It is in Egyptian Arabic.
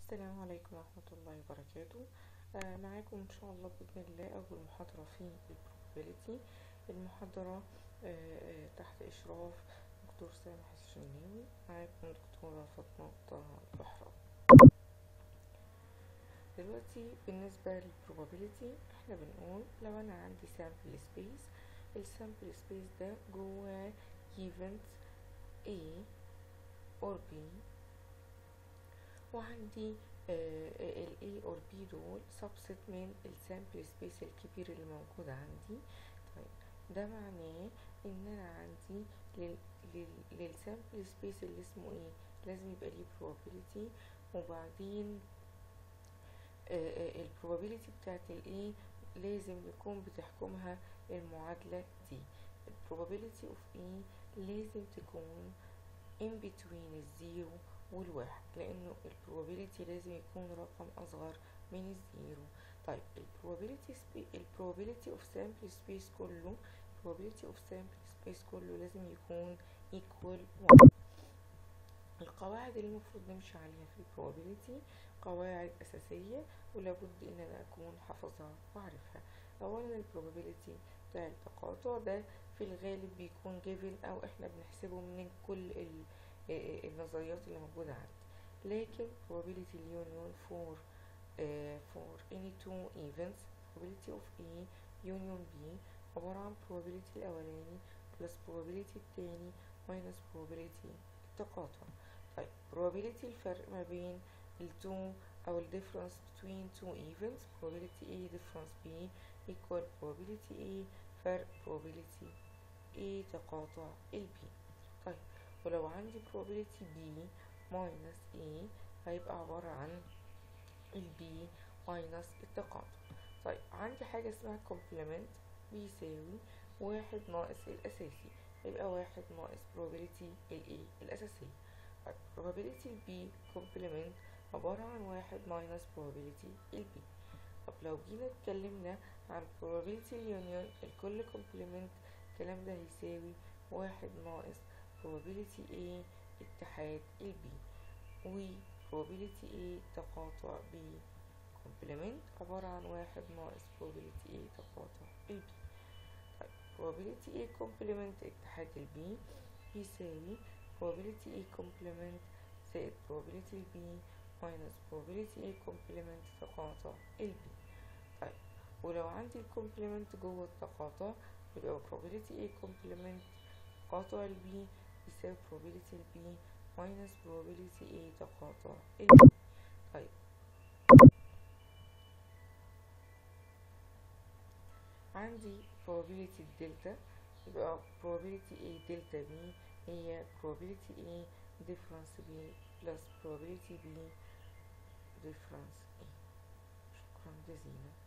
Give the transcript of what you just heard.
السلام عليكم ورحمة الله وبركاته آه معاكم إن شاء الله بإذن الله أول محاضرة في البروبابيلتي المحاضرة آه آه تحت إشراف دكتور سامح الشناوي معاكم دكتورة فاطمة طه البحراوي دلوقتي بالنسبة للبروبابيلتي احنا بنقول لو أنا عندي سامبل سبيس السامبل سبيس ده جواه ايفنت A or B وعندي ال A or B دول subset من السامبل سبيس الكبير اللي موجود عندي طيب ده معناه ان انا عندي للسامبل سبيس اللي اسمه ايه لازم يبقى ليه probability وبعدين البروبابيلتي بتاعت الايه لازم يكون بتحكمها المعادلة دي البروبابيلتي اوف ايه لازم تكون in between الزيرو والواحد لانه البروبابيلتي لازم يكون رقم اصغر من الزيرو طيب البروبابيلتي البروبابيلتي اوف سامبل سبيس كله probability اوف سامبل سبيس كله لازم يكون equal 1 القواعد اللي المفروض نمشي عليها في البروبابيلتي قواعد أساسية ولابد إن أنا أكون حافظها وأعرفها أولا البروبابيلتي بتاع التقاطع ده في الغالب بيكون given أو إحنا بنحسبه من كل النظريات اللي موجودة عندي لكن probability اليونيون for uh, for any two events probability of A union B عبارة عن probability الأولاني plus probability التاني minus probability التقاطع طيب probability الفرق ما بين ال two أو ال difference between two events probability A difference B equal probability A فرق probability A تقاطع ال B طيب ولو عندي probability B minus A هيبقى عبارة عن ال B minus التقاطع طيب عندي حاجة اسمها complement بيساوي واحد ناقص الأساسي يبقى واحد ناقص probability ال A الأساسية طيب probability ال B complement عبارة عن واحد minus probability ال B طب لو جينا اتكلمنا عن probability اليونيون الكل complement الكلام ده هيساوي واحد ناقص probability A اتحاد ال B و probability A تقاطع B complement عبارة عن واحد ناقص probability A تقاطع ال B طيب probability A complement اتحاد ال B يساوي probability A complement زائد probability ال B minus probability A complement تقاطع ال B طيب ولو عندي الكومبلمنت جوه التقاطع يبقى probability A complement تقاطع ال B يساوي probability ال B minus probability A تقاطع ال B طيب عندي probability الدلتا يبقى probability A دلتا B هي probability A difference B plus probability B difference A شكرا جزيلا